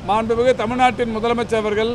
மாண்புமிகு தமிழ்நாட்டின் முதலமைச்சர் அவர்கள்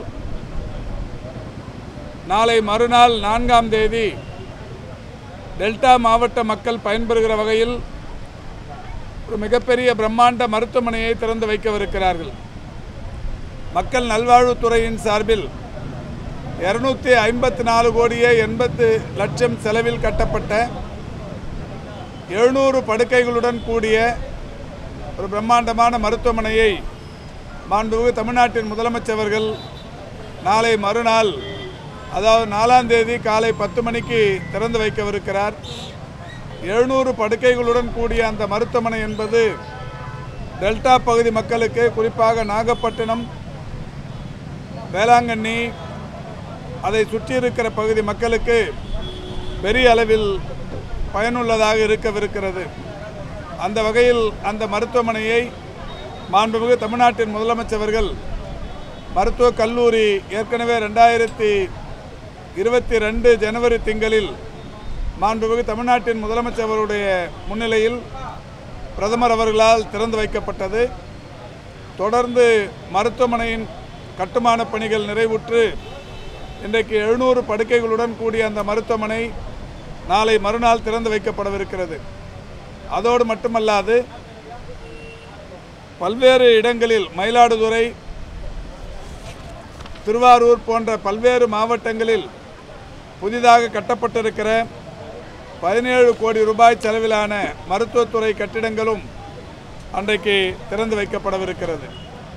நாளை மறுநாள் நான்காம் தேதி டெல்டா மாவட்ட மக்கள் பயன்பெறுகிற வகையில் ஒரு மிகப்பெரிய பிரம்மாண்ட மருத்துவமனையை திறந்து வைக்கவிருக்கிறார்கள் மக்கள் நல்வாழ்வுத்துறையின் சார்பில் இருநூத்தி ஐம்பத்தி நாலு கோடியே எண்பத்து லட்சம் செலவில் கட்டப்பட்ட எழுநூறு படுக்கைகளுடன் கூடிய ஒரு பிரம்மாண்டமான மருத்துவமனையை மாண்புமிகு தமிழ்நாட்டின் முதலமைச்சர் அவர்கள் நாளை மறுநாள் அதாவது நாலாம் தேதி காலை பத்து மணிக்கு திறந்து வைக்கவிருக்கிறார் எழுநூறு படுக்கைகளுடன் கூடிய அந்த மருத்துவமனை என்பது டெல்டா பகுதி மக்களுக்கு குறிப்பாக நாகப்பட்டினம் வேளாங்கண்ணி அதை சுற்றியிருக்கிற பகுதி மக்களுக்கு பெரிய அளவில் பயனுள்ளதாக இருக்கவிருக்கிறது அந்த வகையில் அந்த மருத்துவமனையை மாண்புமிகு தமிழ்நாட்டின் முதலமைச்சர் அவர்கள் மருத்துவக் கல்லூரி ஏற்கனவே ரெண்டாயிரத்தி இருபத்தி ரெண்டு ஜனவரி திங்களில் மாண்புமிகு தமிழ்நாட்டின் முதலமைச்சர் அவருடைய முன்னிலையில் பிரதமர் அவர்களால் திறந்து வைக்கப்பட்டது தொடர்ந்து மருத்துவமனையின் கட்டுமான பணிகள் நிறைவுற்று இன்றைக்கு எழுநூறு படுக்கைகளுடன் கூடிய அந்த மருத்துவமனை நாளை மறுநாள் திறந்து வைக்கப்படவிருக்கிறது அதோடு மட்டுமல்லாது பல்வேறு இடங்களில் மயிலாடுதுறை திருவாரூர் போன்ற பல்வேறு மாவட்டங்களில் புதிதாக கட்டப்பட்டிருக்கிற பதினேழு கோடி ரூபாய் செலவிலான மருத்துவத்துறை கட்டிடங்களும் அன்றைக்கு திறந்து வைக்கப்படவிருக்கிறது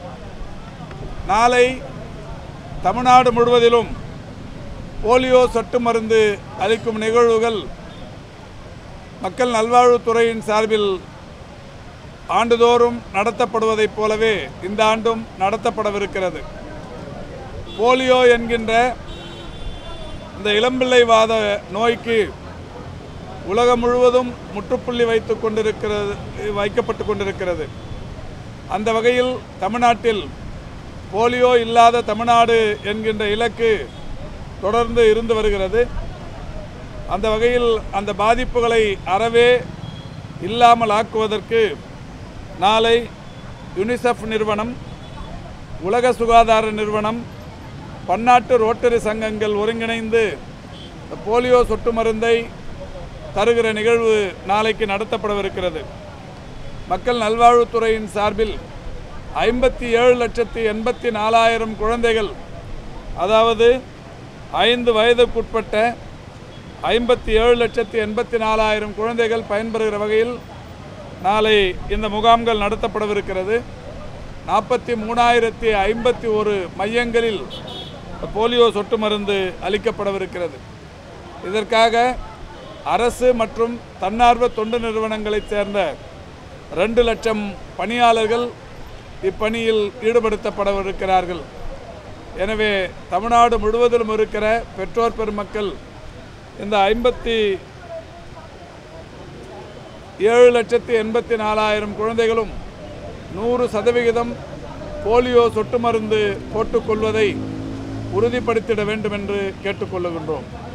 நாளை தமிழ்நாடு முழுவதிலும் போலியோ சொட்டு மருந்து அளிக்கும் நிகழ்வுகள் மக்கள் நல்வாழ்வுத்துறையின் சார்பில் ஆண்டுதோறும் நடத்தப்படுவதைப் போலவே இந்த ஆண்டும் நடத்தப்படவிருக்கிறது போலியோ என்கின்ற இந்த இளம்பிள்ளைவாத நோய்க்கு உலகம் முழுவதும் முற்றுப்புள்ளி வைத்து கொண்டிருக்கிறது வைக்கப்பட்டு கொண்டிருக்கிறது அந்த வகையில் தமிழ்நாட்டில் போலியோ இல்லாத தமிழ்நாடு என்கின்ற இலக்கு தொடர்ந்து இருந்து வருகிறது அந்த வகையில் அந்த பாதிப்புகளை அறவே இல்லாமல் ஆக்குவதற்கு நாளை யுனிசெஃப் நிறுவனம் உலக சுகாதார நிறுவனம் பன்னாட்டு ரோட்டரி சங்கங்கள் ஒருங்கிணைந்து இந்த போலியோ சொட்டு மருந்தை தருகிற நிகழ்வு நாளைக்கு நடத்தப்படவிருக்கிறது மக்கள் நல்வாழ்வுத்துறையின் சார்பில் ஐம்பத்தி ஏழு லட்சத்தி எண்பத்தி நாலாயிரம் குழந்தைகள் அதாவது ஐந்து வயதுக்குட்பட்ட ஐம்பத்தி ஏழு லட்சத்தி எண்பத்தி நாலாயிரம் குழந்தைகள் பயன்பெறுகிற வகையில் நாளை இந்த முகாம்கள் நடத்தப்படவிருக்கிறது நாற்பத்தி மூணாயிரத்தி ஐம்பத்தி ஒரு மையங்களில் போலியோ சொட்டு மருந்து அளிக்கப்படவிருக்கிறது இதற்காக அரசு மற்றும் தன்னார்வ தொண்டு நிறுவனங்களைச் சேர்ந்த ரெண்டு லட்சம் பணியாளர்கள் இப்பணியில் ஈடுபடுத்தப்படவிருக்கிறார்கள் எனவே தமிழ்நாடு முழுவதிலும் இருக்கிற பெற்றோர் பெருமக்கள் இந்த ஐம்பத்தி ஏழு லட்சத்தி எண்பத்தி நாலாயிரம் குழந்தைகளும் நூறு சதவிகிதம் போலியோ சொட்டு மருந்து போட்டுக்கொள்வதை உறுதிப்படுத்திட வேண்டும் என்று கேட்டுக்கொள்ளுகின்றோம்